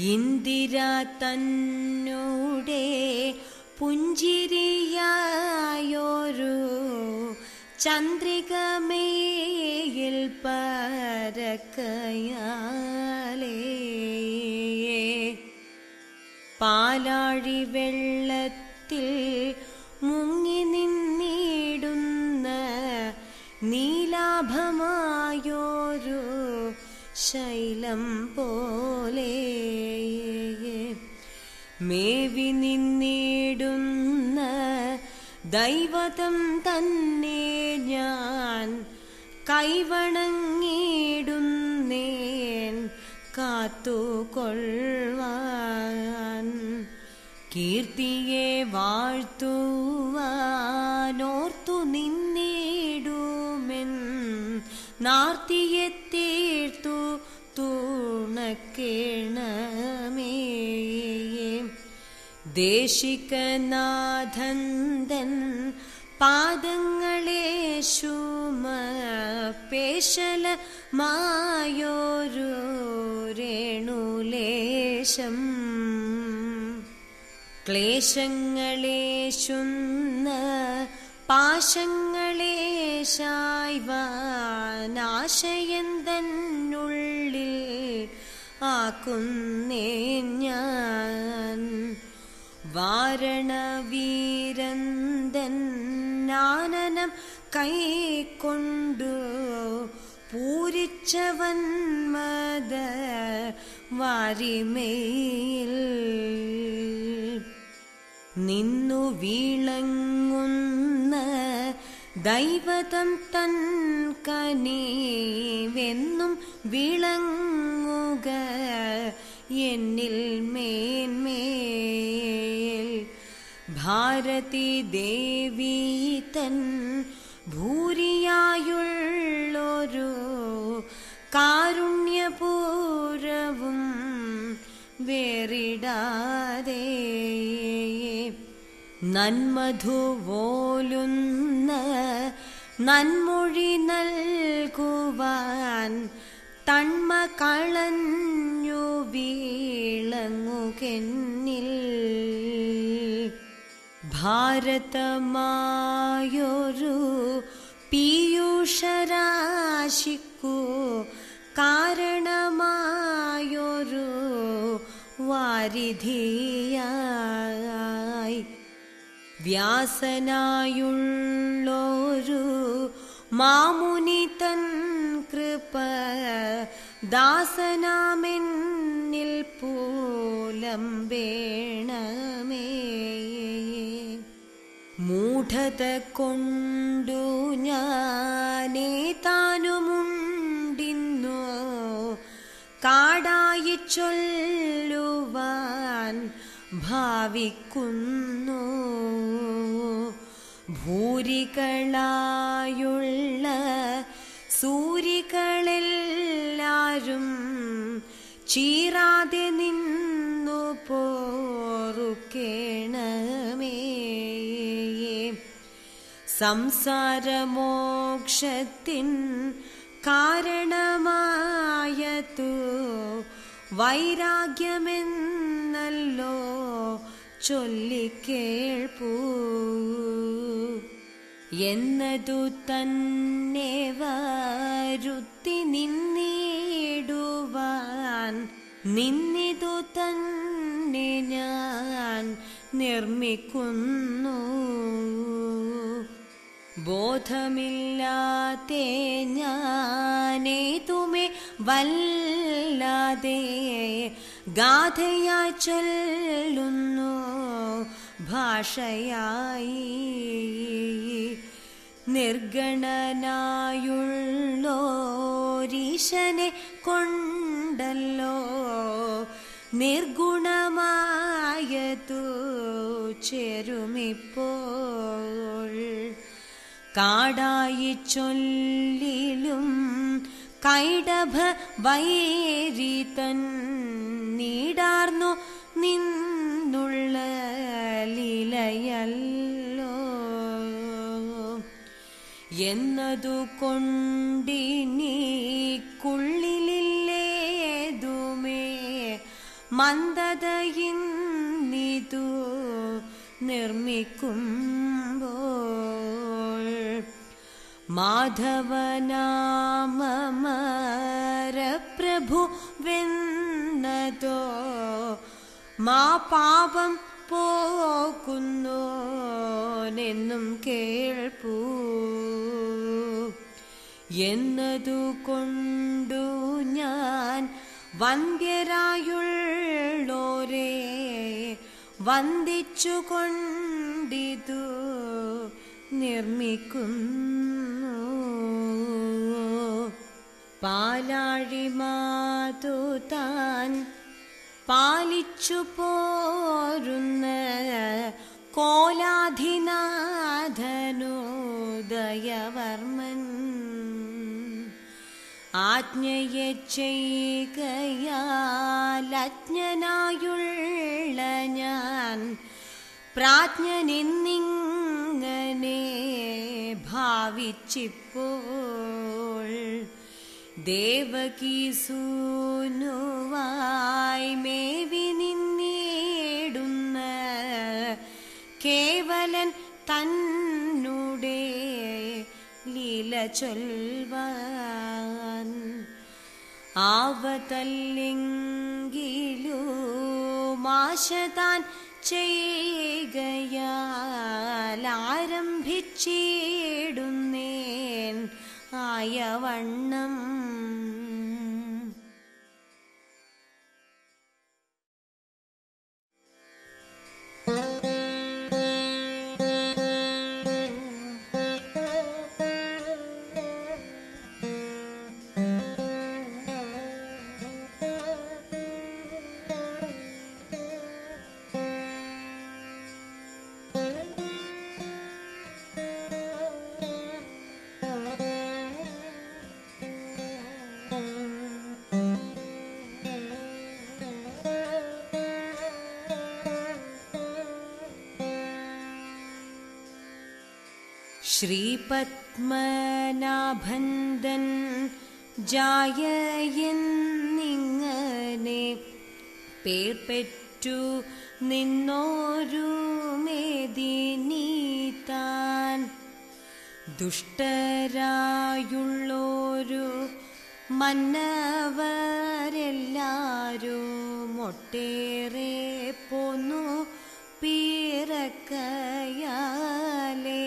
ഇന്ദിര തന്നൂടെ പുഞ്ചിരിയായൊരു ചന്ദ്രികമേയിൽ പരക്കയാലേ പാലാഴി വെള്ളത്തിൽ മുങ്ങി നിന്നിടുന്ന നീലാഭമായൊരു ശൈലം പോലെ മേവി നിന്നിടുന്ന ദൈവതം തന്നെ ഞാൻ കൈവണങ്ങിടുന്നേൻ കാത്തുകൊള്ളുവാൻ കീർത്തിയെ വാഴ്ത്തുവാനോർത്തു നിന്നിടുമെൻ നാർത്തിയെ തീർത്തു തുണക്കേണമേ ദേശികനാഥന്തൻ പാദങ്ങളെ ശുമ പേശല മായോരു രേണുലേശം ക്ലേശങ്ങളേശുന്ന പാശങ്ങളേശായ്വാനാശയന്തന്നുള്ളിൽ ആക്കുന്നേ ഞാൻ വാരണവീരന്തൻ നാനനം കൈക്കൊണ്ടു പൂരിച്ചവൻ മത വാരിമേൽ നിന്നു വീളങ്ങുന്ന ദൈവതം തൻ കനീവെന്നും വിളങ്ങുക എന്നിൽ മേന്മേൽ ഭാരതി ദേവി തൻ ഭൂരിയായുള്ളൊരു കാരുണ്യപൂരവും വേറിടാതെ നന്മധുവോലുന്ന നന്മൊഴി നൽകുവാൻ തന്മ കളഞ്ഞു വീളങ്ങുകെന്നിൽ ഭാരതമായൊരു പീയൂഷരാശിക്കു കാരണമായൊരു വാരിധിയായി വ്യാസനായുള്ളൊരു മാമുനി തൻ കൃപ ദാസനാമെന്നിൽ പൂലംബേണമേ മൂഢത കൊണ്ടു ഞാനേ താനുമുണ്ടിന്നു കാടായി ചൊല്ലുവാൻ ഭാവിക്കുന്നു ഭൂരികളായുള്ള സൂരികളെല്ലാരും ചീറാതെ നിന്നു പോറുക്കേണമേ സംസാരമോക്ഷത്തിൻ കാരണമായതു വൈരാഗ്യമെന്നല്ലോ ചൊല്ലിക്കേൾപ്പൂ എന്നതു തന്നെ വരുത്തി നിന്നിടുവാൻ നിന്നിതു തന്നെ ഞാൻ നിർമ്മിക്കുന്നു ബോധമില്ലാതെ ഞാനേതുമേ വല്ലാതെ ഗാഥയാ ചൊല്ലുന്നു ഭാഷയായി നിർഗണനായുള്ളോരീശനെ കൊണ്ടല്ലോ നിർഗുണമായതു ചേരുമിപ്പോൾ കാടായി ചൊല്ലിലും കൈടഭ വൈരിതൻ നീടാർന്നു നിന്നുള്ള ലീലയല്ലോ എന്നതു കൊണ്ടിനി കുള്ളിലില്ലേതുമേ മ മന്ദതയിന്നിതു നിർമ്മിക്കുമ്പോൾ മാധവനാമരപ്രഭു വെന്നതോ മാ പാപം പോക്കുന്നോനെന്നും കേൾപ്പൂ എന്നതു കൊണ്ടു ഞാൻ വന്ധ്യരായുള്ളോരേ വന്ദിച്ചു കൊണ്ടിതു നിർമ്മിക്കുന്നു പാലാഴിമാതു താൻ പാലിച്ചു പോരുന്ന കോലാധിനാഥനോദയവർമ്മൻ ആജ്ഞയെ ചെയ്യുകയാലജ്ഞനായുള്ള ഞാൻ പ്രാജ്ഞനെന്നിങ്ങനെ ഭാവിച്ചിപ്പോൾ ദേവകീസൂനുവായി മേവി നിന്നിടുന്ന കേവലൻ തന്നുടെ ലീല ചൊൽവാൻ ആവതല്ലെങ്കിലൂ മാശതാൻ ചെയ്യുകയാൽ ആരംഭിച്ചിടുന്നേൻ ആയവണ്ണം ശ്രീപത്മനാഭന്ദൻ ജായയെന്നിങ്ങനെ പേർ പെറ്റു നിന്നോരു മേദിനീതാൻ ദുഷ്ടരായുള്ളോരു മന്നവരെല്ലാരും ഒട്ടേറെ പോന്നു പീറക്കയാലേ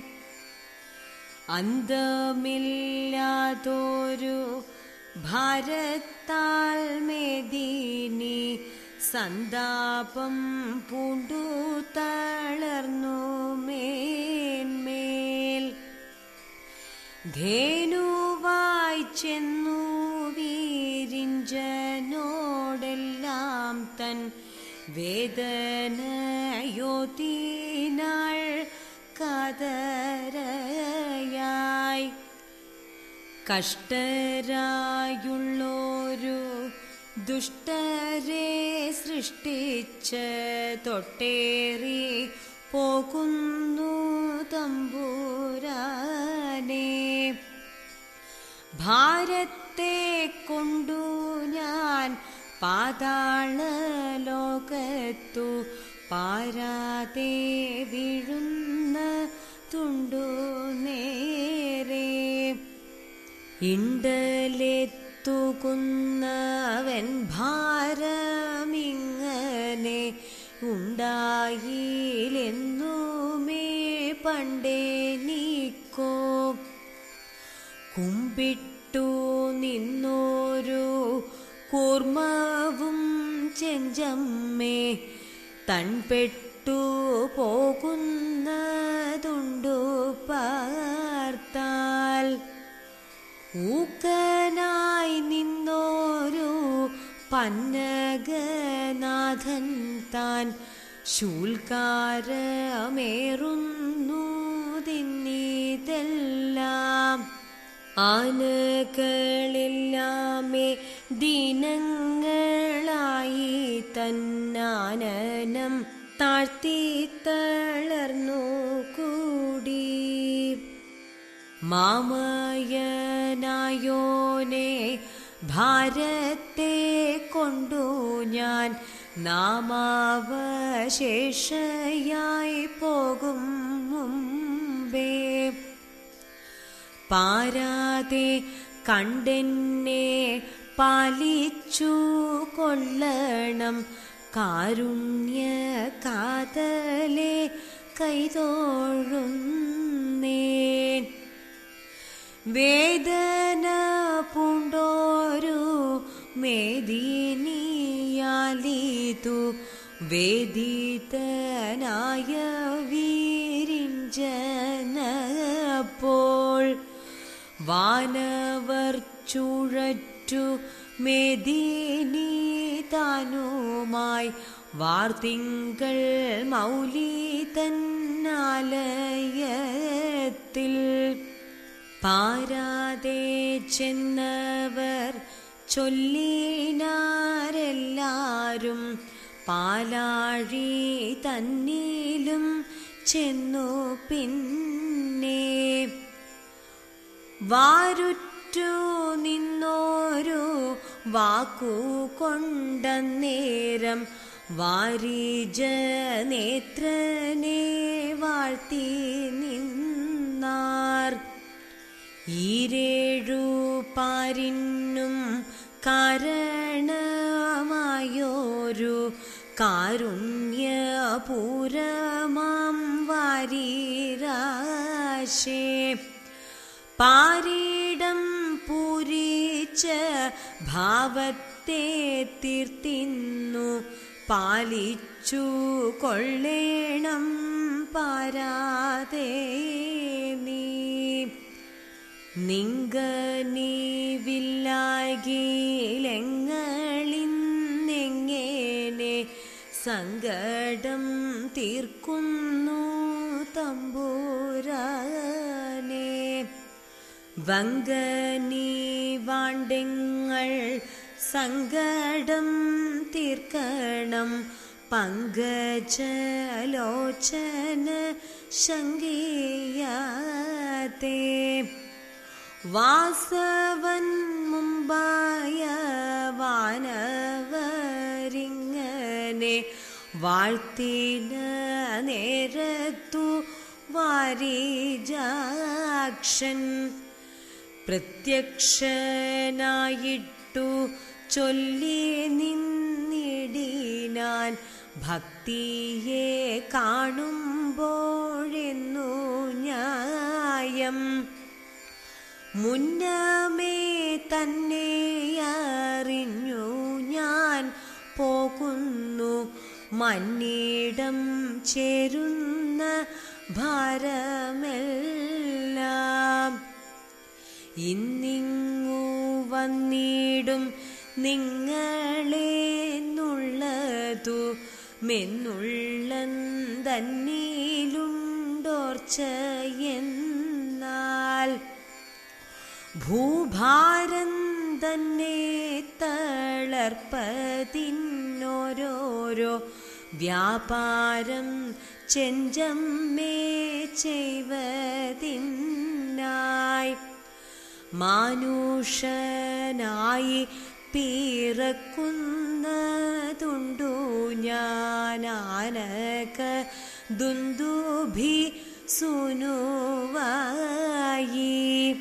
അന്തമില്ലാതൊരു ഭാരത്താൽ മേദിനി സന്താപം പൂണ്ടു തളർന്നു മേന്മേൽ ധേനുവായി ചെന്നു വീരിഞ്ചനോടെല്ലാം തൻ വേദനയോതിനാൾ കതരയായി കഷ്ടരായുള്ളോരു ദുഷ്ടരെ സൃഷ്ടിച്ച് തൊട്ടേറി പോകുന്നു തമ്പൂരാനെ ഭാരത്തെ കൊണ്ടു ഞാൻ പാതാള ലോകത്തു പാരാതെ വീഴുന്ന തുണ്ടു നേരെ ഇണ്ടലെത്തുകുന്നവൻ ഭാരമിങ്ങനെ ഉണ്ടായില്ലെന്നുമേ പണ്ടേ നീക്കോ കുമ്പിട്ടു നിന്നോരു കൂർമ്മവും ചെഞ്ചമ്മേ തൺപെട്ടു പോകുന്നതുണ്ടു പാർത്താൽ ഊക്കനായി നിന്നോരു പന്നഗനാഥൻ താൻ ശൂൽക്കാരമേറുന്നു തിന്നിതെല്ലാം ആനകളെല്ലാമേ ദിനങ്ങളായി തന്നാനനം താഴ്ത്തി തളർന്നു കൂടി മാമയനായോനെ ഭാരത്തെ കൊണ്ടു ഞാൻ നാമാവശേഷയായി പോകും മുമ്പേ പാരാതെ കണ്ടെന്നെ പാലിച്ചു കൊള്ളണം കാരുണ്യ കാതലെ കൈതോഴുന്നേൻ വേദന പൂണ്ടോരു മേദിനിയാലിതു വേദിതനായ വീരിഞ്ചനപ്പോൾ വാനവർ ചുഴറ്റു മേദിനി താനുമായി വാർത്തിങ്കൾ മൗലി തന്നാലയത്തിൽ പാരാതെ ചെന്നവർ ചൊല്ലിനാരെല്ലാരും പാലാഴി തന്നിലും ചെന്നു പിന്നെ വാരുറ്റു നിന്നോരു വാക്കു കൊണ്ടന്നേരം വാരിജ നേത്രനെ വാഴ്ത്തി നിന്നാർ ഈരേഴു പാരിനും കാരണമായോരു കാരുണ്യപൂരമാം വാരീരാശേ പാരീടം പൂരിച്ച ഭാവത്തെ തീർത്തിന്നു പാലിച്ചു കൊള്ളേണം പാരാതെ നീ നിങ്കനീവില്ലാകിലെങ്ങളിന്നെങ്ങനെ സങ്കടം തീർക്കുന്നു തമ്പൂരാനെ വങ്കനീ വാണ്ടെങ്ങൾ സങ്കടം തീർക്കണം പങ്കജലോചന ശങ്കിയാതേ വാസവൻ മുമ്പായ വാനവരിങ്ങനെ വാഴ്ത്തിന നേരത്തു വാരിജാക്ഷൻ പ്രത്യക്ഷനായിട്ടു ചൊല്ലി നിന്നിടിനാൻ ഭക്തിയെ കാണുമ്പോഴെന്നു ന്യായം മുന്നമേ തന്നെ അറിഞ്ഞു ഞാൻ പോകുന്നു മന്നിടം ചേരുന്ന ഭാരമെല്ലാം ഇന്നിങ്ങു വന്നിടും നിങ്ങളെന്നുള്ളതു മെന്നുള്ളന്തന്നിലുണ്ടോർച്ചയെന്നാൽ ഭൂഭാരം തന്നെ തളർപ്പതിന്നോരോരോ വ്യാപാരം ചെഞ്ചമ്മേ ചെയ്വതിനായി മാനുഷനായി പിറക്കുന്നതുണ്ടു ഞാനാനക ദുന്ദുഭി സുനുവായി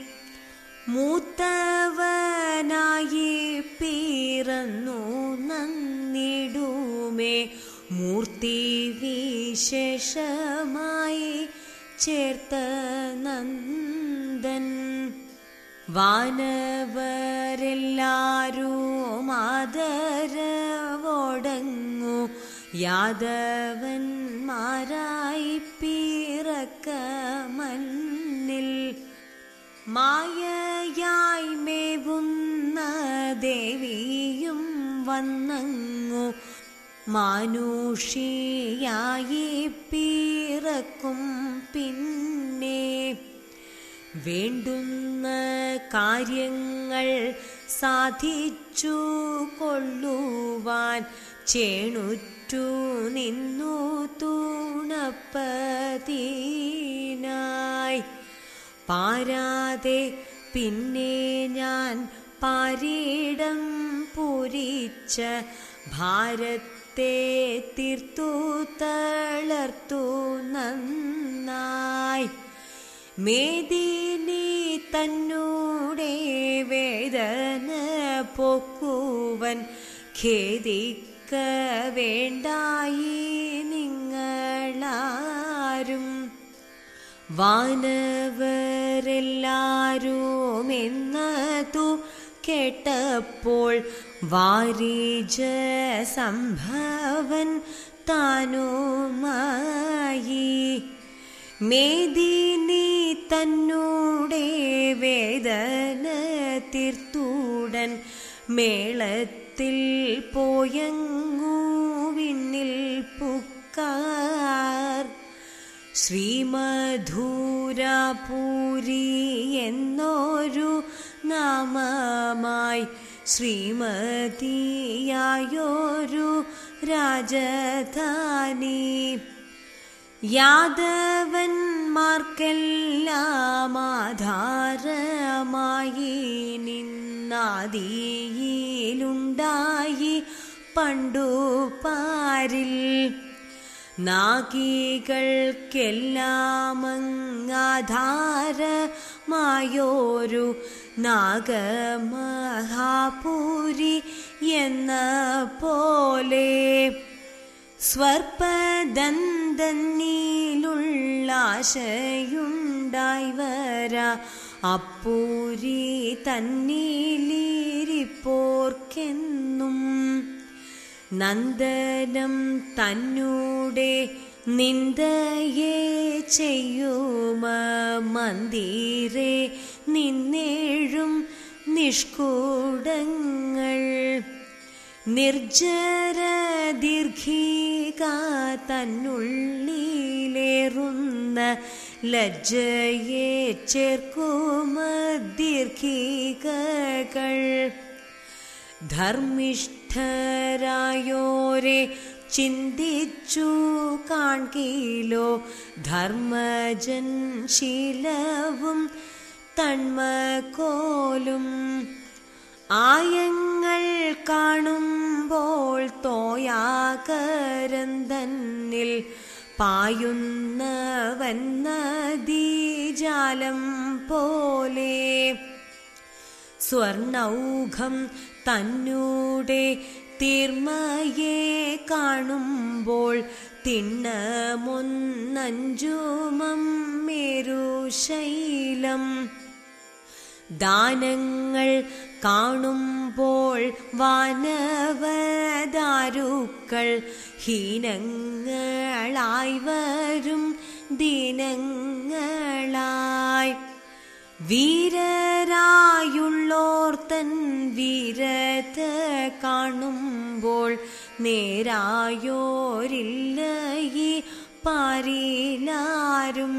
മൂത്തവനായി പിറന്നു നന്നിടുമേ മൂർത്തി വിശേഷമായി ചേർത്ത നന്ദൻ വാനവരെല്ലാരും ആദരവോടങ്ങു യാദവന്മാരായി പിറക്ക മണ്ണിൽ മായയായി മേവുന്ന ദേവിയും വന്നങ്ങു മാനുഷിയായി പിറക്കും പിന്നെ വേണ്ടുന്ന കാര്യങ്ങൾ സാധിച്ചു കൊള്ളുവാൻ ചേണുറ്റു നിന്നു തൂണപ്പതിനായി പാരാതെ പിന്നെ ഞാൻ പാരിടം പൂരിച്ച ഭാരത്തെ മേളത്തെ തീർത്തു തളർത്തു നന്നായി മേദിനി തന്നൂടെ വേദന പൊക്കുവൻ ഖേദിക്ക വേണ്ടായി നിങ്ങളാരും വാനവരെല്ലാരും എന്നതു കേട്ടപ്പോൾ വാരിജ സംഭവൻ താനുമായി മേദിനി തന്നൂടെ വേദന തീർത്തൂടൻ മേളത്തിൽ പോയങ്ങൂ വിണ്ണിൽ പുക്കാർ ശ്രീമധൂരപൂരി എന്നൊരു നാമമായി ശ്രീമതിയായൊരു രാജധാനി യാദവന്മാർക്കെല്ലാം ആധാരമായി നിന്നാദിയിലുണ്ടായി പണ്ടു പാരിൽ നാഗികൾക്കെല്ലാമങ്ങാധാരമായോരു നാഗമഹാപുരി എന്ന പോലെ സ്വർപ്പദന്തന്നിലുള്ളാശയുണ്ടായി വരാ അപ്പൂരി തന്നിലിരിപ്പോർക്കെന്നും നന്ദനം തന്നൂടെ നിന്ദയെ ചെയ്യുമ മന്ദിരേ നിന്നേഴും നിഷ്കൂടങ്ങൾ നിർജര ദീർഘിക തന്നുള്ളിലേറുന്ന ലജ്ജയെ ചേർക്കുമ ദീർഘികകൾ ധർമ്മിഷ്ഠരായോരെ ചിന്തിച്ചു കാൺകിലോ ധർമ്മജൻ ശീലവും തന്മകോലും ആയങ്ങൾ കാണുമ്പോൾ തോയാകരൻ തന്നിൽ പായുന്നവൻ നദീജാലം പോലെ സ്വർണൗഘം തന്നൂടെ തീർമയെ കാണുമ്പോൾ തിണ്ണമൊന്നഞ്ചുമം മേരുശൈലം ദാനങ്ങൾ കാണുമ്പോൾ വാനവദാരുക്കൾ ഹീനങ്ങളായി വരും ദിനങ്ങളായി വീരരായുള്ളോർ തൻ വീരത കാണുമ്പോൾ നേരായോരില്ല ഈ പാരിലാരും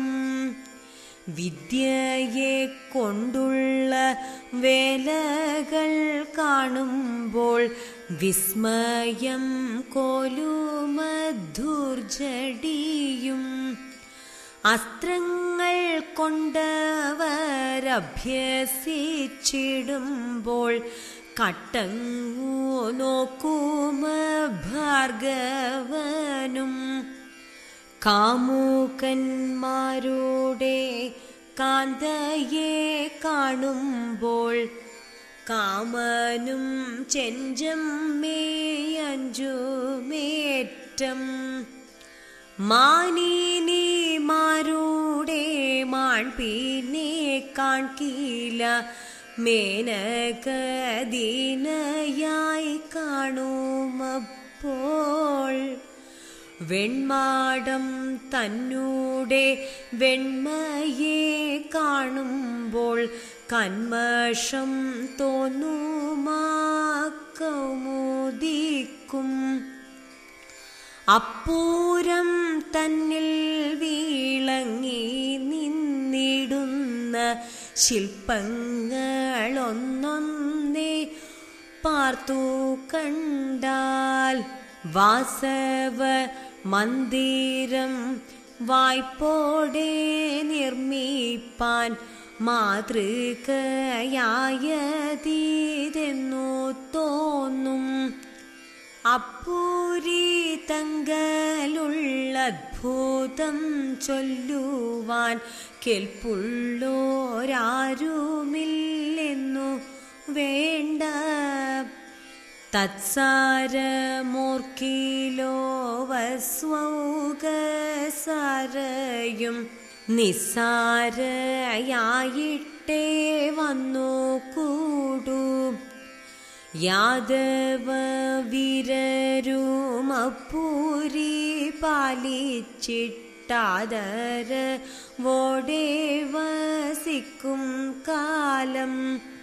വിദ്യയെ കൊണ്ടുള്ള വേലകൾ കാണുമ്പോൾ വിസ്മയം കോലുമധുർജടിയും അസ്ത്രങ്ങൾ കൊണ്ടവരഭ്യസിച്ചിടുമ്പോൾ കട്ടങ്ങു നോക്കുമ ഭാർഗവനും കാമുകന്മാരുടെ കാന്തയെ കാണുമ്പോൾ കാമനും ചെഞ്ചമ്മേയഞ്ചുമേറ്റം മാനിനിമാരുടെ മാൺപിന്നെ കാൺകീല മേനകദീനയായി കാണുമപ്പോൾ വെൺമാടം തന്നൂടെ വെണ്മയെ കാണുമ്പോൾ കന്മഷം തോന്നുമാ കൗമുദിക്കും അപ്പൂരം തന്നിൽ വീളങ്ങി നിന്നിടുന്ന ശില്പങ്ങളൊന്നൊന്നേ പാർത്തു കണ്ടാൽ വാസവ മന്ദിരം വായ്പോടെ നിർമ്മിപ്പാൻ മാതൃകയായതീതെന്നു തോന്നും അപ്പൂരി തങ്കലുള്ള അത്ഭുതം ചൊല്ലുവാൻ കെൽപ്പുള്ളോരാരുമില്ലെന്നു വേണ്ട തത്സാരമോർക്കിലോ വസ്വൗകസാരയും നിസ്സാരയായിട്ടേ വന്നു കൂടൂ യാദവ വീരരുമപ്പൂരി പാലിച്ചിട്ടാദര വോടെ വസിക്കും കാലം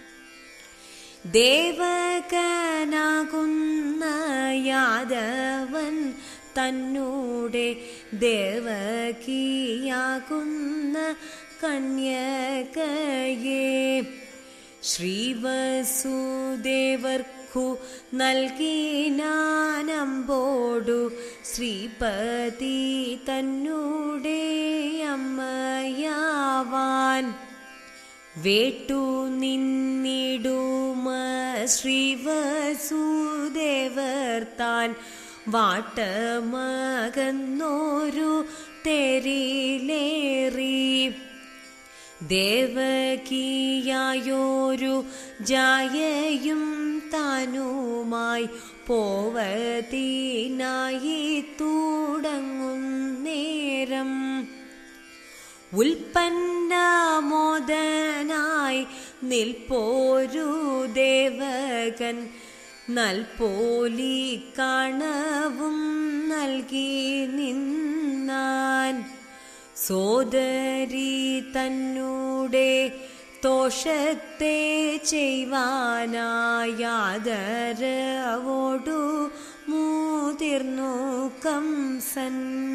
ദേവകനാകുന്ന യാദവൻ തന്നൂടെ ദേവകിയാകുന്ന കന്യകയെ ശ്രീവസുദേവർക്കു നൽകിനാനമ്പോടു ശ്രീപതി തന്നൂടെ അമ്മയാവാൻ വേട്ടു നിന്നിടുമ ശ്രീവസുദേവർ താൻ വാട്ടമകന്നോരു തെരിലേറി ദേവകിയായോരു ജായയും താനുമായി പോവതിനായി തുടങ്ങും നേരം ഉൽപ്പന്നമോദനായി നിൽപ്പോരു ദേവകൻ നൽപോലി കണവും നൽകി നിന്നാൻ സോദരി തന്നൂടെ തോഷത്തെ ചെയ്വാനായാദരവോടു മുതിർന്നു കംസൻ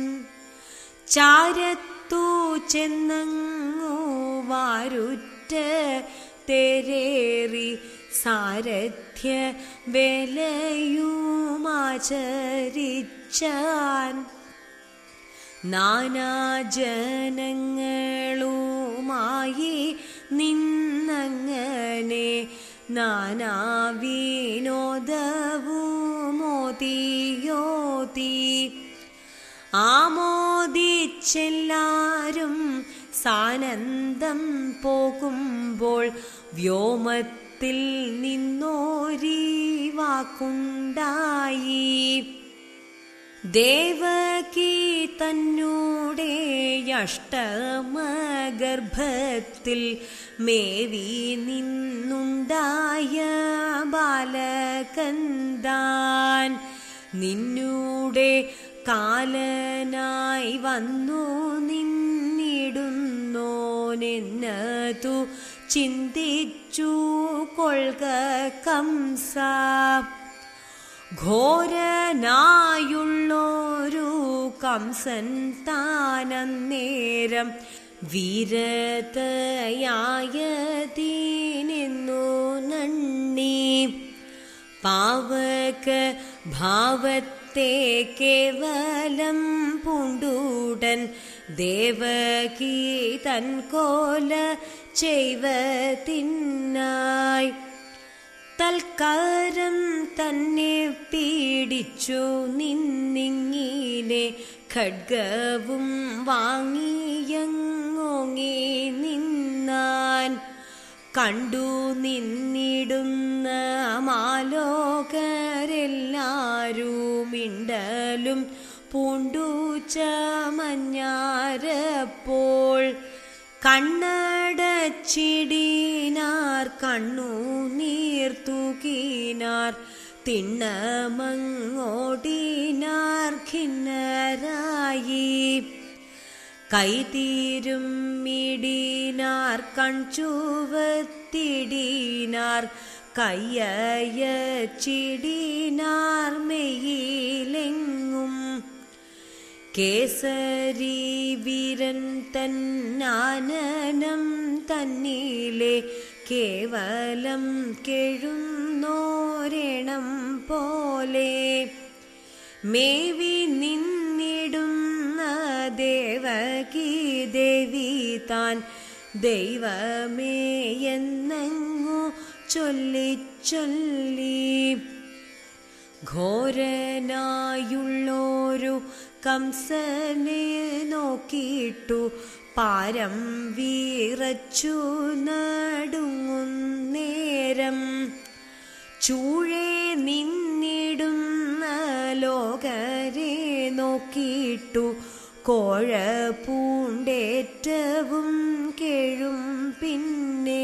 ചാരത്തു ചെന്നങ്ങു വാരുറ്റ തെരേറി സാരഥ്യ വേലയുമാചരിച്ചാൻ നാനാജനങ്ങളുമായി നിന്നങ്ങനെ നാനാവിനോദവുമോതിയോതി ആമോദിച്ചെല്ലാരും സാനന്ദം പോകുമ്പോൾ വ്യോമത്തിൽ നിന്നോരി വാക്കുണ്ടായി ദേവകി തന്നൂടെ അഷ്ടമഗർഭത്തിൽ മേവി നിന്നുണ്ടായ ബാലകന്താൻ നിന്നൂടെ കാലനായി വന്നു നിന്നിടുന്നോനെന്നതു ചിന്തിച്ചു കൊൾക കംസ ഘോരനായുള്ളൊരു കംസൻ താനന്നേരം വീരതയായതീനെന്നു നണ്ണി പാവക ഭാവത്തെ കേവലം പൂണ്ടൂടൻ ദേവകി തൻ കോല ചെയ്വതിന്നായി തൽക്കാരം തന്നെ പീഡിച്ചു നിന്നിങ്ങിനെ ഖഡ്ഗവും വാങ്ങിയങ്ങോങ്ങി നിന്നാൻ കണ്ടു നിന്നിടുന്ന മാലോകരെല്ലാരും ഇണ്ടലും പൂണ്ടു ചമഞ്ഞാരപ്പോൾ കണ്ണടച്ചിടിനാർ കണ്ണു നീർത്തുകീനാർ തിണ്ണമങ്ങോടിനാർ ഖിന്നരായി കൈതീരും മിടിനാർ കൺചുവത്തിടിനാർ കയ്യച്ചിടിനാർ മെയ്യിലെങ്ങും കേസരി വീരൻ തന്നാനനം തന്നിലെ കേവലം കെഴുന്നോരണം പോലെ മേവി നിന്നിടുന്ന ദേവകി ദേവി താൻ ദൈവമേ എന്നങ്ങു ചൊല്ലി ചൊല്ലി ഘോരനായുള്ളോരു കംസനെ നോക്കിയിട്ടു പാരം വീറച്ചു നടുങ്ങുന്നേരം ചൂഴെ നിന്നിടുന്ന ലോകരെ നോക്കിയിട്ടു കോഴ പൂണ്ടേറ്റവും കേഴും പിന്നെ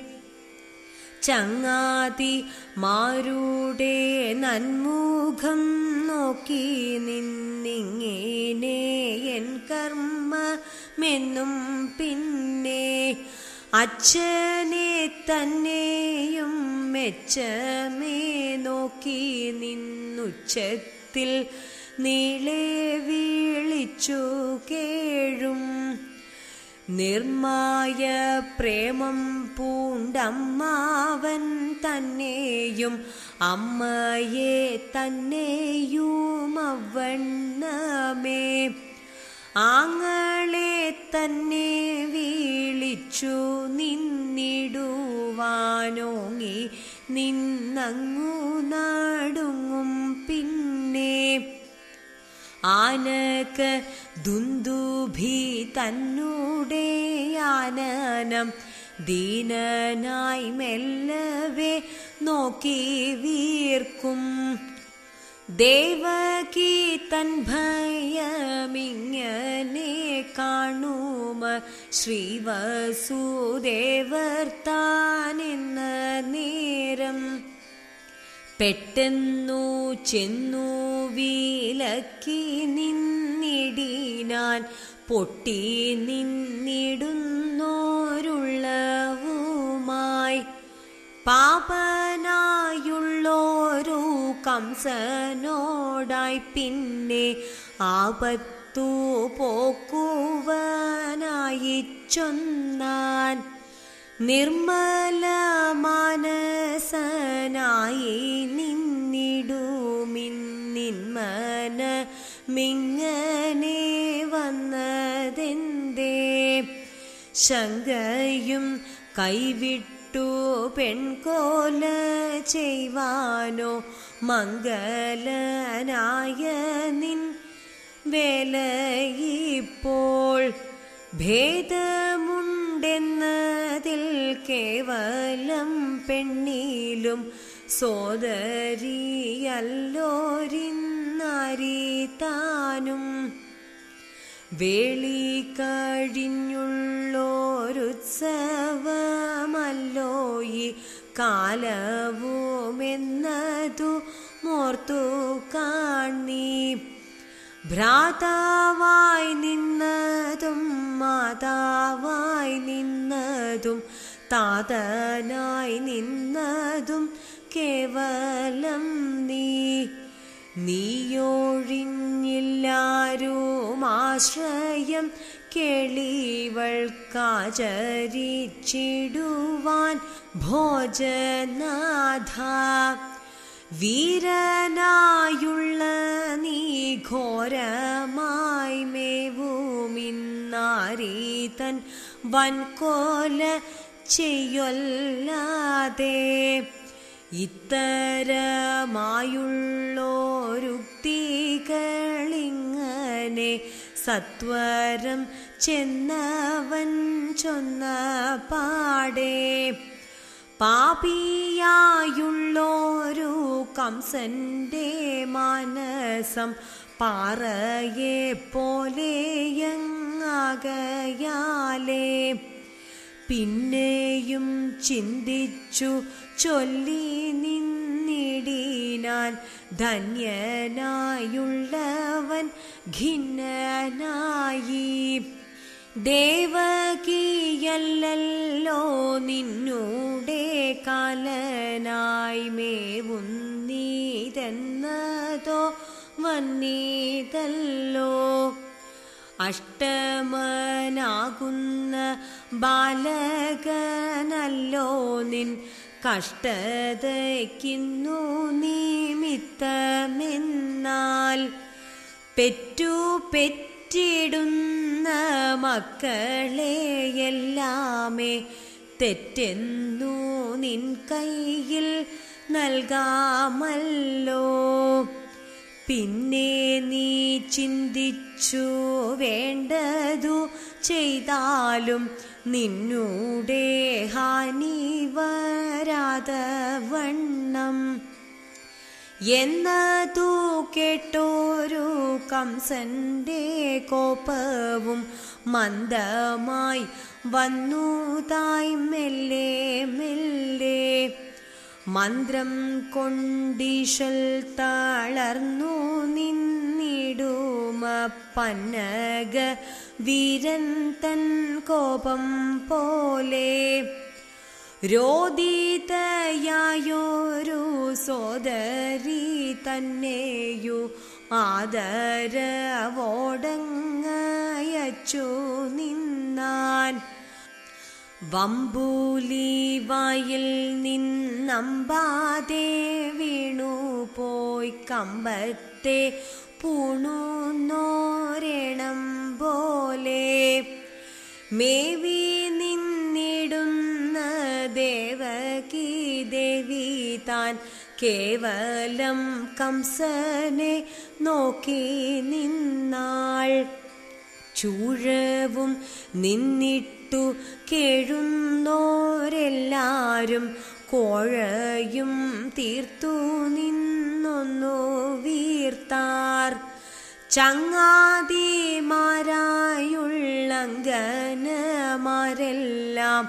ചങ്ങാതി മാരുടെ നന്മുഖം നോക്കി നിന്നിങ്ങനെ എൻ കർമ്മമെന്നും പിന്നെ അച്ഛനെ തന്നെയും മെച്ചമേ നോക്കി നിന്നുച്ചത്തിൽ നീളെ വീളിച്ചു കേഴും നിർമായ പ്രേമം പൂണ്ടമ്മാവൻ തന്നെയും അമ്മയെ തന്നെയും അവണ്ണമേ ആങ്ങളെ തന്നെ വീളിച്ചു നിന്നിടുവാനോങ്ങി നിന്നങ്ങു നടുങ്ങും പിന്നെ ആനക്ക് ദുന്ദുഭി തന്നൂടെ ആനനം ദീനനായി മെല്ലവേ നോക്കി വീർക്കും ദേവകി തൻ ഭയമിങ്ങനെ കാണുമ ശ്രീവസുദേവർ താനെന്ന നേരം പെട്ടെന്നു ചെന്നു വിലക്കി നിന്നിടിനാൻ പൊട്ടി നിന്നിടുന്നോരുള്ളവുമായി പാപനായുള്ളോരു കംസനോടായി പിന്നെ ആപത്തു പോക്കുവനായി ചൊന്നാൻ നിർമ്മല മാനസനായി നിന്നിടുമിന്നിന്മന മിങ്ങനെ വന്നതെന്തേ ശങ്കയും കൈവിട്ടു പെൺകോല ചെയ്വാനോ മംഗലനായ നിൻ വേലയിപ്പോൾ ഭേദമുണ്ടെന്നതിൽ കേവലം പെണ്ണിലും സോദരിയല്ലോരിന്നാരി താനും വേളി കഴിഞ്ഞുള്ളോരുത്സവമല്ലോ ഈ കാലവുമെന്നതു മോർത്തു കാണീ ഭ്രാതാവായി നിന്നതും മാതാവായി നിന്നതും താതനായി നിന്നതും കേവലം നീ നീയൊഴിഞ്ഞില്ലാരുമാശ്രയം കേളിവൾക്കാചരിച്ചിടുവാൻ ഭോജനാഥ വീരനായുള്ള നീ ഘോരമായി മേവുമിന്നാരീ തൻ വൻകോല ചെയ്യൊല്ലാതെ ഇത്തരമായുള്ളോരുക്തികളിങ്ങനെ സത്വരം ചെന്നവൻ ചൊന്ന പാടേ പാപിയായുള്ളോരു കംസന്റെ മാനസം പാറയെ പോലെയങ്ങാകയാലേ പിന്നെയും ചിന്തിച്ചു ചൊല്ലി നിന്നിടിനാൻ ധന്യനായുള്ളവൻ ഖിന്നനായി ദേവകിയല്ലോ നിന്നൂടെ കാലനായി മേവുന്നീതെന്നതോ വന്നീതല്ലോ അഷ്ടമനാകുന്ന ബാലകനല്ലോ നിൻ കഷ്ടതയ്ക്കുന്നു നിമിത്തമെന്നാൽ പെറ്റു പെറ്റിടുന്ന മക്കളെയെല്ലാമേ തെറ്റെന്നു നിൻ കയ്യിൽ നൽകാമല്ലോ പിന്നെ നീ ചിന്തിച്ചു വേണ്ടതു ചെയ്താലും നിന്നൂടെ ഹാനി വരാതെ വണ്ണം എന്നതു കേട്ടോരു കംസന്റെ കോപവും മന്ദമായി വന്നു തായ് മെല്ലെ മെല്ലെ മന്ത്രം കൊണ്ടീശൽ തളർന്നു നിന്നിടുമ പന്നക വീരൻ തൻ കോപം പോലെ രോദിതയായൊരു സോദരി തന്നെയു ആദരവോടങ്ങയച്ചു നിന്നാൻ വമ്പൂലി വായിൽ നിന്നമ്പാതെ വീണു പോയി കമ്പത്തെ പൂണുന്നോരണം പോലെ മേവി നിന്നിടുന്ന ദേവകി ദേവി താൻ കേവലം കംസനെ നോക്കി നിന്നാൾ ചൂഴവും നിന്നിട്ടു കേഴുന്നോരെല്ലാരും കോഴയും തീർത്തു നിന്നൊന്നു വീർത്താർ ചങ്ങാതിമാരായുള്ളങ്കനമാരെല്ലാം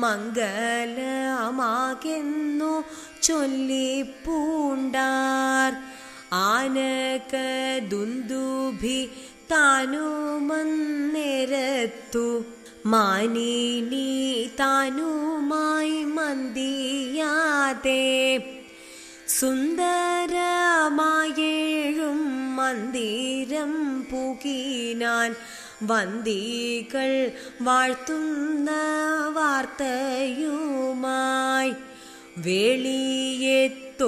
മംഗലമാകെന്നു ചൊല്ലിപ്പൂണ്ടാർ ആനക ദുന്ദുഭി താനുമന്നേരത്തു മാനിനി താനുമായി മന്ദിയാതെ സുന്ദരമായേഴും മന്ദിരം പുകിനാൻ വന്ദികൾ വാഴ്ത്തുന്ന വാർത്തയുമായി വേളിയെ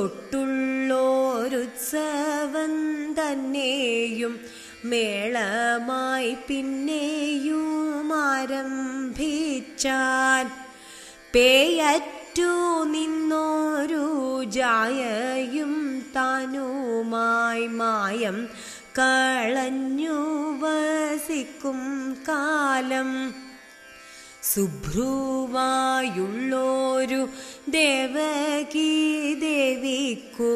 തൊട്ടുള്ളോരുത്സവം തന്നെയും മേളമായി പിന്നെയും ആരംഭിച്ചാൻ പേയറ്റു നിന്നോരു ജായയും താനുമായി മായം കളഞ്ഞു വസിക്കും കാലം സുഭ്രുവായുള്ളോരു ദേവകി ദേവിക്കു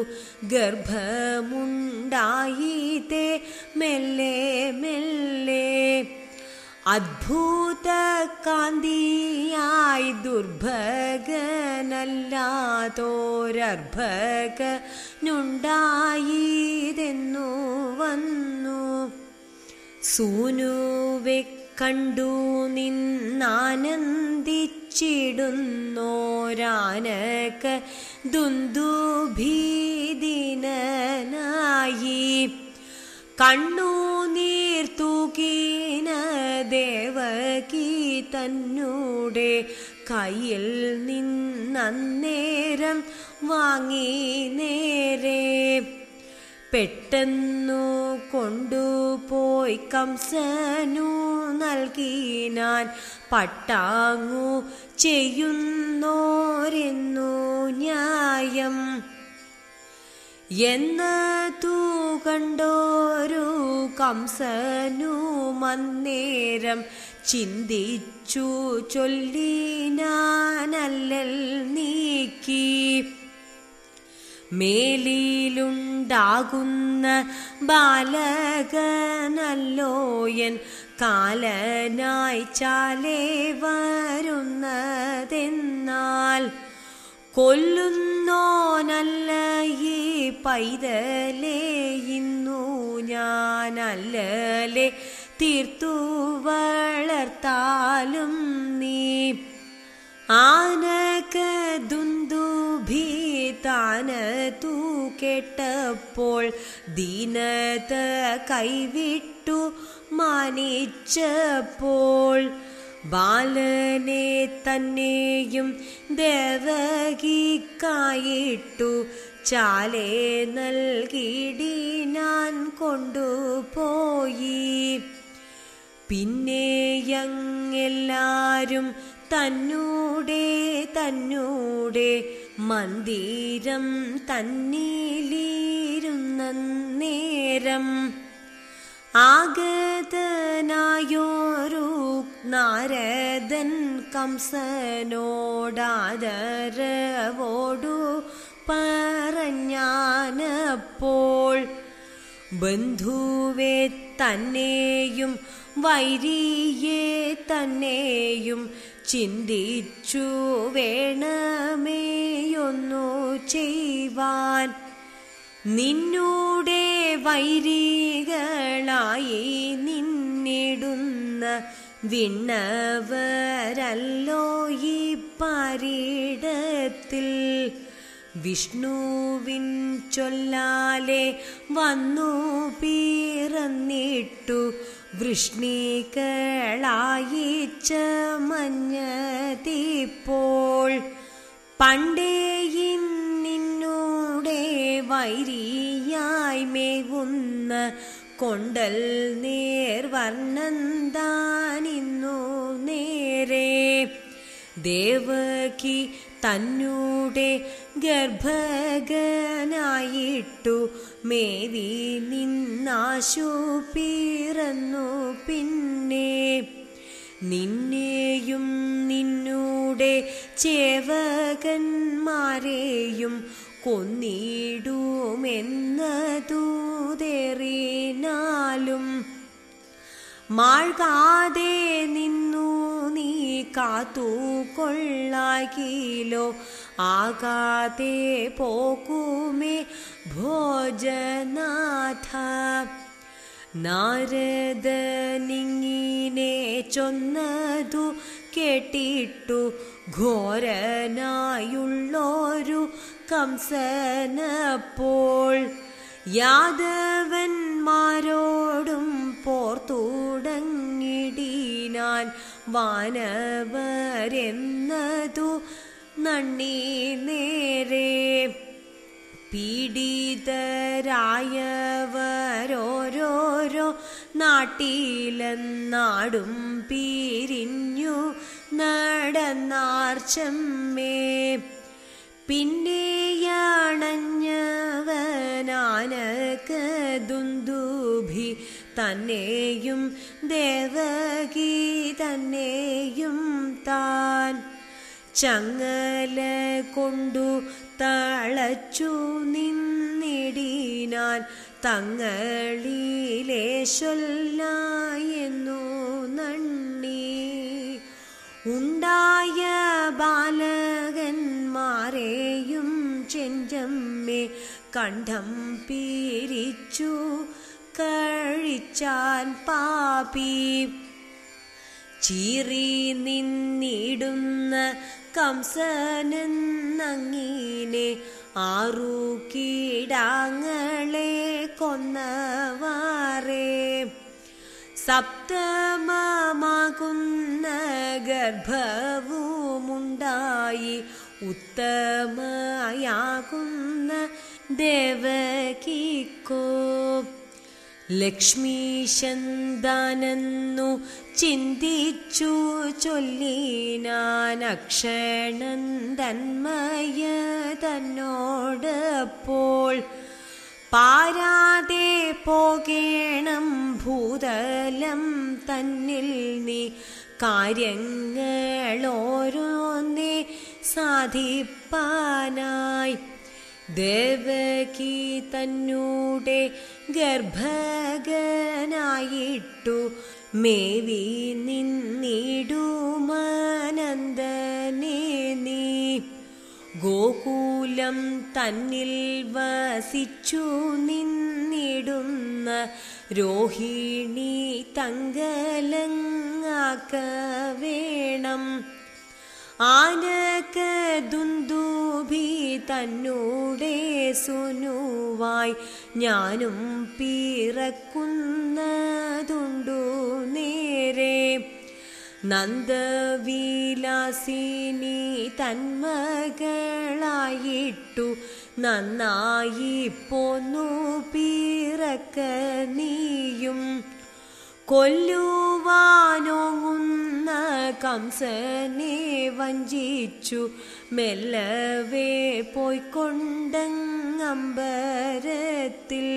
ഗർഭമുണ്ടായിതേ മെല്ലെ മെല്ലെ അദ്ഭുത കാന്തിയായി ദുർഭകനല്ലാതോരർഭകനുണ്ടായതെന്നു വന്നു സൂനുവെ കണ്ടു നിന്നാനന്ദിച്ചിടുന്നോരാനക ദുന്ദുഭീദിനായി കണ്ണുനീർ തൂകീന ദേവകി തന്നൂടെ കയ്യിൽ നിന്നേരം വാങ്ങി നേരെ പെട്ടെന്നു കൊണ്ടുപോയി കംസനു നൽകിനാൻ പട്ടാങ്ങു ചെയ്യുന്നോരെന്നു ന്യായം എന്നതു കണ്ടോരു കംസനു മന്നേരം ചിന്തിച്ചു ചൊല്ലിനാനല്ലൽ നീക്കി മേലിലുണ്ടാകുന്ന ബാലകനല്ലോയൻ കാലനായി ചാലേ വരുന്നതെന്നാൽ കൊല്ലുന്നോനല്ല ഈ പൈതലേ ഇന്നു ഞാനല്ലേ തീർത്തു വളർത്താലും നീ ആനകദുന്ദുഭീതാനതു കേട്ടപ്പോൾ ദീനത കൈവിട്ടു മാനിച്ചപ്പോൾ ബാലനെ തന്നെയും ദേവകിക്കായിട്ടു ചാലേ നൽകിടിനാൻ കൊണ്ടുപോയി പിന്നെയങ്ങെല്ലാരും തന്നൂടെ തന്നൂടെ മന്ദിരം തന്നിലിരുന്ന നേരം ആഗതനായോരു നാരദൻ കംസനോടാദരവോടു പറഞ്ഞാനപ്പോൾ ബന്ധുവെ തന്നെയും വൈരിയെ തന്നെയും ചിന്തിച്ചു വേണമേയൊന്നു ചെയ്യുവാൻ നിന്നൂടെ വൈരികളായി നിന്നിടുന്ന വിണ്ണവരല്ലോ ഈ പാരിടത്തിൽ വിഷ്ണുവിൻ ചൊല്ലാലെ വന്നു പിറന്നിട്ടു വൃഷ്ണികളായി ചമഞ്ഞതിപ്പോൾ പണ്ടേയിൻ നിന്നൂടെ വൈരിയായി മേവുന്ന കൊണ്ടൽ നേർവർണ്ണന്താനിന്നു നേരെ ദേവകി തന്നൂടെ ഗർഭകനായിട്ടു മേവി നിന്നാശു പിറന്നു പിന്നെ നിന്നെയും നിന്നൂടെ ചേവകന്മാരെയും കൊന്നിടുമെന്നതൂതേറിനാലും മാഴ്കാതെ നിന്നു നീ കാത്തു കൊള്ളാകിലോ ആകാതെ പോകുമേ ഭോജനാഥ നാരദനിങ്ങിനെ ചൊന്നതു കേട്ടിട്ടു ഘോരനായുള്ളൊരു കംസനപ്പോൾ യാദവന്മാരോടും പോർത്തുടങ്ങിടിനാൻ വാനവരെന്നതു നണ്ണി നേരെ പീഡിതരായവരോരോരോ നാട്ടിലെന്നാടും പിരിഞ്ഞു നടന്നാർ ചെമ്മേ പിന്നെയണഞ്ഞവനാനകദുന്ദുഭി തന്നെയും ദേവകി തന്നെയും താൻ ചങ്ങല കൊണ്ടു തളച്ചു നിന്നിടിനാൻ തങ്ങളിലെ ചൊല്ലായെന്നു നണ്ണി ഉണ്ടായ ബാലകന്മാരെയും ചെഞ്ചമ്മേ കണ്ഠം പിരിച്ചു കഴിച്ചാൻ പാപി ചീറി നിന്നിടുന്ന കംസനെന്നങ്ങിനെ ആറു കീടാങ്ങളെ കൊന്നവാറേ സപ്തമമാകുന്ന ഗർഭവുമുണ്ടായി ഉത്തമയാകുന്ന ദേവകിക്കോ ലക്ഷ്മീശന്താനെന്നു ചിന്തിച്ചു ചൊല്ലിനാൻ അക്ഷണൻ തന്മയ തന്നോടപ്പോൾ പാരാതെ പോകേണം ഭൂതലം തന്നിൽ നീ കാര്യങ്ങളോരോന്നേ സാധിപ്പാനായി ദേവകി തന്നൂടെ ഗർഭകനായിട്ടു മേവി നിന്നിടുമാനന്ദനേ നീ ഗോകുലം തന്നിൽ വസിച്ചു നിന്നിടുന്ന രോഹിണി തങ്കലങ്ങാക്ക വേണം ആനകദുന്ദുഭി തന്നൂടെ സുനുവായി ഞാനും പിറക്കുന്നതുണ്ടു നേരെ നന്ദവിലാസിനി തന്മകളായിട്ടു നന്നായി പോന്നു പിറക്ക നീയും കൊല്ലുവാനായി കൊല്ലുവാനോങ്ങുന്ന കംസനെ വഞ്ചിച്ചു മെല്ലവേ പോയിക്കൊണ്ടങ്ങമ്പരത്തിൽ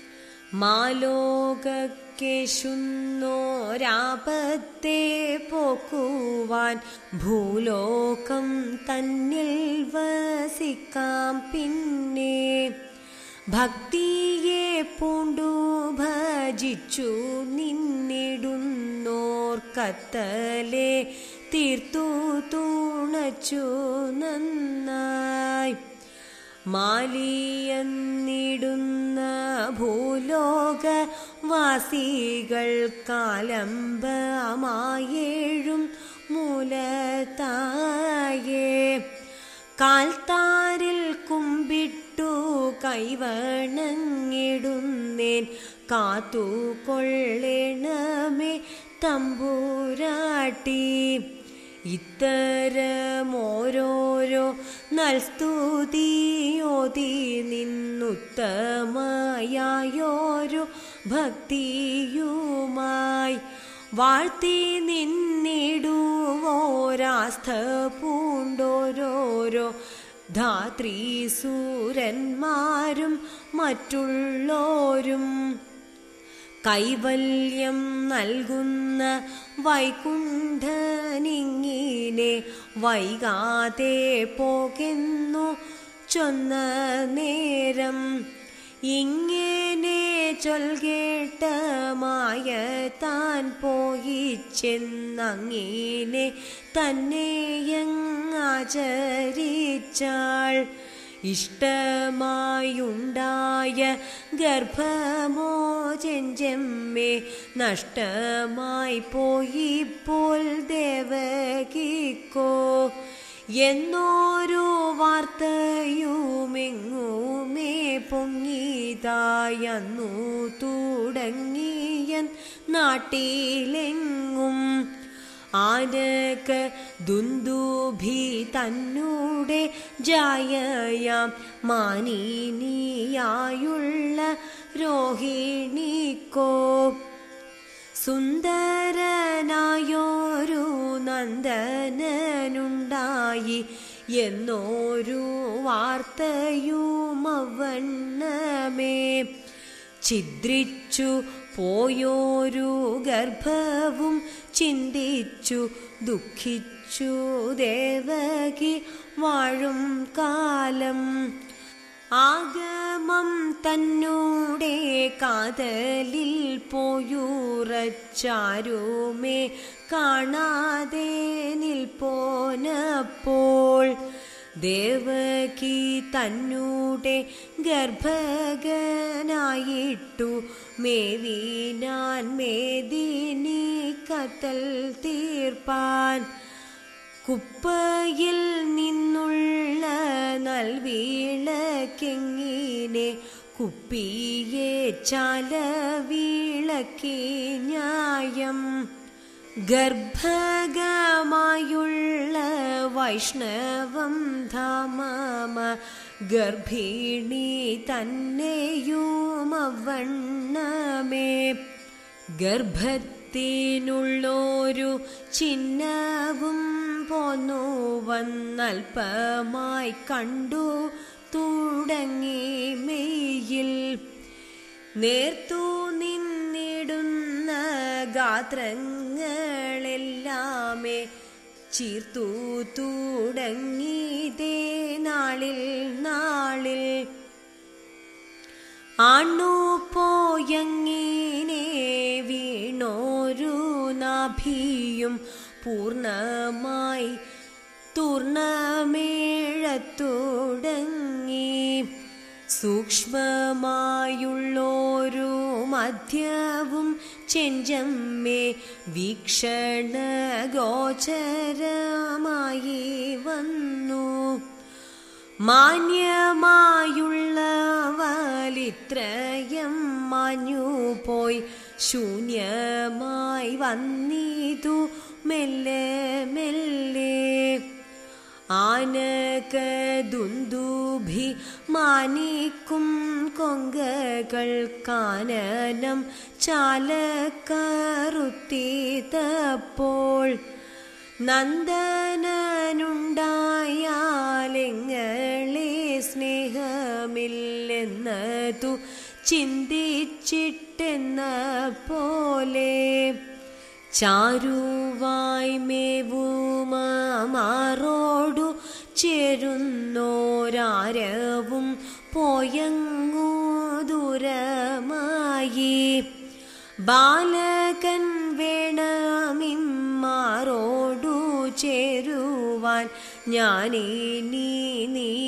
മാലോകേശുന്നോരാപത്തെ പോക്കുവാൻ ഭൂലോകം തന്നിൽ വസിക്കാം പിന്നെ ഭക്തിയെ പൂണ്ടു ഭജിച്ചു നിന്നിടുന്നോർ കത്തലെ തീർത്തു തുണച്ചു നന്നായി മാലിയെന്നിടുന്ന ഭൂലോക വാസികൾ കാലംബമായേഴും മൂലത്തായേ കാൽത്താരിൽ കുമ്പിട്ടു കൈവണങ്ങിടുന്നേൻ കാത്തുകൊള്ളണമേ തമ്പുരാട്ടി ഇത്തരമോരോരോ നൽസ്തുതിയോതി നിന്നുത്തമയായോരു ഭക്തിയുമായി വാഴ്ത്തി നിന്നിടുവോരാസ്ഥ പൂണ്ടോരോരോ ധാത്രീസൂരന്മാരും മറ്റുള്ളോരും കൈവല്യം നൽകുന്ന വൈകുണ്ഠനിങ്ങിനെ വൈകാതെ പോകുന്നു ചൊന്ന നേരം ഇങ്ങനെ ചൊൽകേട്ടമായ താൻ പോയി ചെന്നങ്ങിനെ തന്നെയങ്ങാചരിച്ചാൾ ഇഷ്ടമായുണ്ടായ ഗർഭമോ ചെഞ്ചെമ്മേ നഷ്ടമായി പോയിപ്പോൾ ദേവകിക്കോ എന്നോരു വാർത്തയുമെങ്ങുമേ പൊങ്ങിതായന്നു തുടങ്ങിയൻ നാട്ടിലെങ്ങും ആനക ദുന്ദുഭി തന്നൂടെ ജായയാം മാനിനിയായുള്ള രോഹിണിക്കോ സുന്ദരനായോരു നന്ദനുണ്ടായി എന്നോരു വാർത്തയുമവണ്ണമേ ഛിദ്രിച്ചു പോയോരു ഗർഭവും ചിന്തിച്ചു ദുഃഖിച്ചു ദേവകി വാഴും കാലം ആഗമം തന്നൂടെ കാതലിൽ പോയുറച്ചാരുമേ കാണാതെ നിൽപ്പോനപ്പോൾ ദേവകി തന്നൂടെ ഗർഭകനായിട്ടു മേവിനാൻ മേദിനി കത്തൽ തീർപ്പാൻ കുപ്പയിൽ നിന്നുള്ള നൽവീളക്കെങ്ങിനെ കുപ്പിയെ ചാല വീളക്കി ന്യായം ഗർഭകമായുള്ള വൈഷ്ണവം ധാമമ ഗർഭിണി തന്നെയുമവണ്ണമേ ഗർഭത്തിനുള്ളൊരു ചിഹ്നവും പോന്നു വന്നൽപമായി കണ്ടു തുടങ്ങി മെയ്യിൽ നേർത്തു നിന്നിടുന്ന ഗാത്രങ്ങളെല്ലാമേ ചീർത്തു തുടങ്ങിയതേ നാളിൽ നാളിൽ ആണു പോയങ്ങിനെ വീണോരു നാഭിയും പൂർണ്ണമായി തുർണമേഴത്തുടങ്ങി സൂക്ഷ്മമായുള്ളോരു മധ്യവും ചെഞ്ചമ്മേ വീക്ഷണ ഗോചരമായി വന്നു മാന്യമായുള്ള വലിത്രയം മാഞ്ഞു പോയി ശൂന്യമായി വന്നിതു മെല്ലെ മെല്ലെ ആനക ദുന്ദുഭി മാനിക്കും കൊങ്കകൾ കാനനം ചാലക്കറുത്തിതപ്പോൾ നന്ദനനുണ്ടായാലെങ്ങളെ സ്നേഹമില്ലെന്നതു ചിന്തിച്ചിട്ടെന്ന പോലെ ചാരുവായി മേവുമാറോടു ചേരുന്നോരാരവും പോയങ്ങു ദൂരമായി ബാലകൻ വേണമിമ്മാറോടു ചേരുവാൻ ഞാനിനി നീ